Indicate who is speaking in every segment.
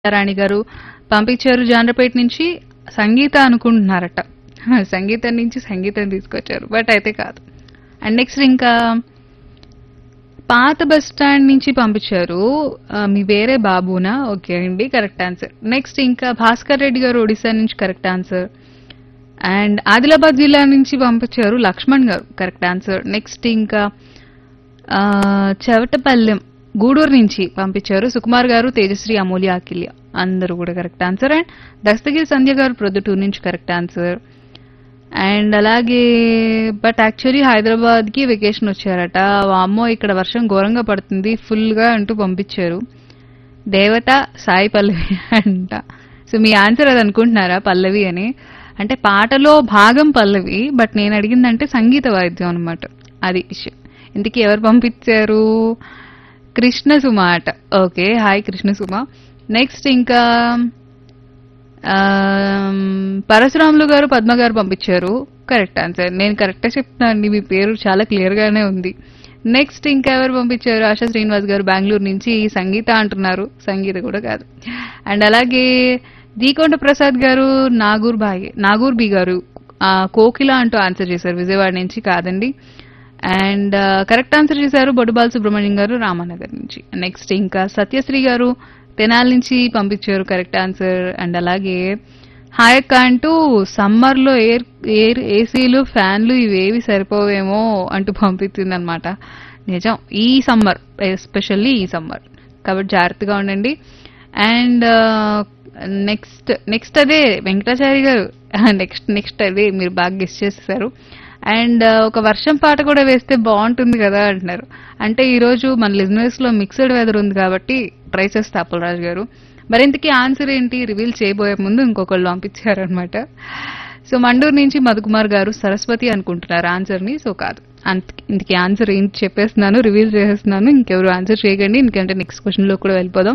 Speaker 1: రాణి గారు పంపించారు జాండ్రపేట నుంచి సంగీత అనుకుంటున్నారట సంగీతం నుంచి సంగీతం తీసుకొచ్చారు బట్ అయితే కాదు అండ్ నెక్స్ట్ ఇంకా పాత బస్ స్టాండ్ నుంచి పంపించారు ఆ, మీ వేరే బాబునా ఓకే అండి కరెక్ట్ ఆన్సర్ నెక్స్ట్ ఇంకా భాస్కర్ రెడ్డి గారు ఒడిశా నుంచి కరెక్ట్ ఆన్సర్ అండ్ ఆదిలాబాద్ జిల్లా నుంచి పంపించారు లక్ష్మణ్ గారు కరెక్ట్ ఆన్సర్ నెక్స్ట్ ఇంకా ఆ, చెవటపల్లెం గూడూరు నుంచి పంపించారు సుకుమార్ గారు తేజశ్రీ అమూల్య అఖిల్య అందరూ కూడా correct answer and Dastagiri Sandhya garu Proddatur నుంచి కరెక్ట్ ఆన్సర్ అండ్ అలాగే బట్ యాక్చువల్లీ హైదరాబాద్ కి వెకేషన్ వచ్చారట వామ్మో ఇక్కడ వర్షం ఘోరంగా పడుతుంది ఫుల్ గా అంటూ పంపించారు దేవత సాయి పల్లవి అంట సో మీ ఆన్సర్ అది అనుకుంటున్నారా పల్లవి అని అంటే పాటలో భాగం పల్లవి బట్ నేను అడిగిందంటే సంగీత వాయిద్యం అనమాట అది విషయం ఇందుకు ఎవరు పంపించారు కృష్ణ సుమ అట okay hi Krishna Suma next ఇంకా ఆమ్, పరశురాములు గారు పద్మ గారు పంపించారు కరెక్ట్ ఆన్సర్ నేను కరెక్టే చెప్తున్నాను మీ పేరు చాలా క్లియర్ గానే ఉంది నెక్స్ట్ ఇంకా ఎవరు పంపించారు ఆశా శ్రీనివాస్ గారు బెంగళూరు నుంచి సంగీత అంటున్నారు సంగీత కూడా కాదు అండ్ అలాగే దీకొండ ప్రసాద్ గారు నాగూర్ బాయ్ నాగూర్ బి గారు ఆ, కోకిల అంటూ ఆన్సర్ చేశారు విజయవాడ నుంచి కాదండి అండ్ కరెక్ట్ ఆన్సర్ చేశారు బొడుబాల్ సుబ్రహ్మణ్యం గారు రామానగర్ నుంచి నెక్స్ట్ ఇంకా సత్యశ్రీ గారు తెనాల నుంచి పంపించారు కరెక్ట్ ఆన్సర్ అండ్ అలాగే హాయ్ అక్క అంటూ సమ్మర్ లో ఎయిర్ ఎయిర్ ఏసీలు ఫ్యాన్లు ఇవేవి సరిపోవేమో అంటూ పంపించింది అనమాట నిజం ఈ సమ్మర్ ఎస్పెషల్లీ ఈ సమ్మర్ కాబట్టి జాగ్రత్తగా ఉండండి అండ్ నెక్స్ట్ నెక్స్ట్ అదే వెంకటాచారి గారు నెక్స్ట్ నెక్స్ట్ అదే మీరు బాగా గెస్ట్ చేసేసారు అండ్ ఒక వర్షం పాట కూడా వేస్తే బాగుంటుంది కదా అంటున్నారు అంటే ఈ రోజు మన లిజినెస్ లో మిక్స్డ్ వెదర్ ఉంది కాబట్టి ట్రై చేస్తే అప్పలరాజు గారు మరింతకి ఆన్సర్ ఏంటి రివీల్ చేయబోయే ముందు ఇంకొకళ్ళు పంపించారు అనమాట సో మండూరు నుంచి మధుకుమార్ గారు సరస్వతి అనుకుంటున్నారు ఆన్సర్ ని సో కాదు అంత ఇంతకీ ఆన్సర్ ఏంటి చెప్పేస్తున్నాను రివీల్ చేసేస్తున్నాను ఇంకెవరు ఆన్సర్ చేయకండి ఎందుకంటే నెక్స్ట్ క్వశ్చన్ లో కూడా వెళ్ళిపోదాం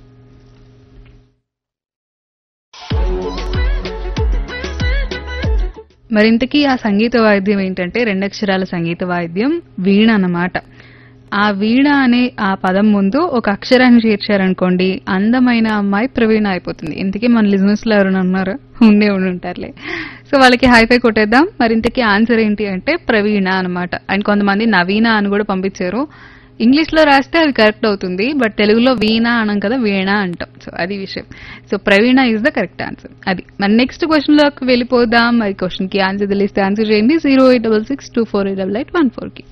Speaker 1: మరింతకీ ఆ సంగీత వాయిద్యం ఏంటంటే రెండక్షరాల సంగీత వాయిద్యం వీణ అన్నమాట ఆ వీణ అనే ఆ పదం ముందు ఒక అక్షరాన్ని చేర్చారనుకోండి అందమైన అమ్మాయి ప్రవీణ అయిపోతుంది ఇంతకీ మన లిజినెస్ లో ఎవరైనా ఉన్నారా ఉండే ఉండి ఉంటారులే సో వాళ్ళకి హైఫై కొట్టేద్దాం మరింతకీ ఆన్సర్ ఏంటి అంటే ప్రవీణ అన్నమాట అండ్ కొంతమంది నవీన అని కూడా పంపించారు ఇంగ్లీష్ లో రాస్తే అది కరెక్ట్ అవుతుంది బట్ తెలుగులో వీణ అనం కదా వీణ అంటాం సో అది విషయం so Praveena is the correct answer అది మరి నెక్స్ట్ క్వశ్చన్ లోకి వెళ్ళిపోదాం మరి క్వశ్చన్ కి ఆన్సర్ తెలిస్తే ఆన్సర్ చేయండి zero eight double six two four eight double eight one four కి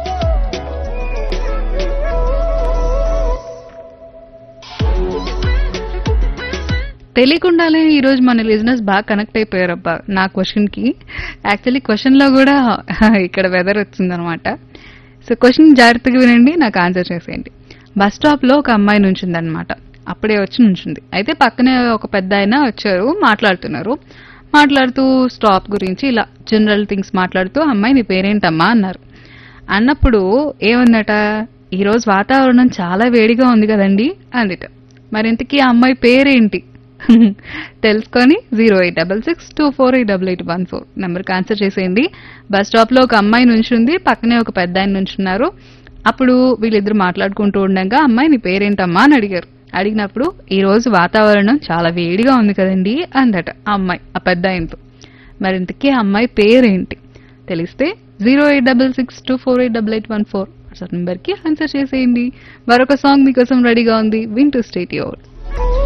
Speaker 1: తెలియకుండానే ఈ రోజు మన లిజినెస్ బాగా కనెక్ట్ అయిపోయారు అబ్బా నా క్వశ్చన్ కి యాక్చువల్లీ క్వశ్చన్ లో కూడా ఇక్కడ వెదర్ వచ్చిందనమాట సో క్వశ్చన్ జాగ్రత్తగా వినండి నాకు ఆన్సర్ చేసేయండి బస్ స్టాప్ లో ఒక అమ్మాయి నుంచిందనమాట అప్పుడే వచ్చి నుంచింది అయితే పక్కనే ఒక పెద్ద ఆయన వచ్చారు మాట్లాడుతున్నారు మాట్లాడుతూ స్టాప్ గురించి ఇలా జనరల్ థింగ్స్ మాట్లాడుతూ అమ్మాయి నీ పేరేంటమ్మా అన్నారు అన్నప్పుడు ఏమందట ఈ రోజు వాతావరణం చాలా వేడిగా ఉంది కదండి అందిట మరి ఇంతకీ ఆ అమ్మాయి పేరేంటి తెలుసుకొని zero eight double six two four eight double eight one four నెంబర్కి ఆన్సర్ చేసేయండి బస్ స్టాప్ లో ఒక అమ్మాయి నుంచుంది పక్కనే ఒక పెద్ద ఆయన నుంచున్నారు అప్పుడు వీళ్ళిద్దరు మాట్లాడుకుంటూ ఉండగా అమ్మాయి నీ పేరేంటమ్మా అని అడిగారు అడిగినప్పుడు ఈ రోజు వాతావరణం చాలా వేడిగా ఉంది కదండి అందట ఆ అమ్మాయి ఆ పెద్ద ఆయనతో మరి ఇంతకీ ఆ అమ్మాయి పేరేంటి తెలిస్తే zero eight double six two four eight double eight one four WhatsApp నెంబర్కి ఆన్సర్ చేసేయండి మరొక సాంగ్ మీకోసం రెడీగా ఉంది వింటూ స్టేట్ యోర్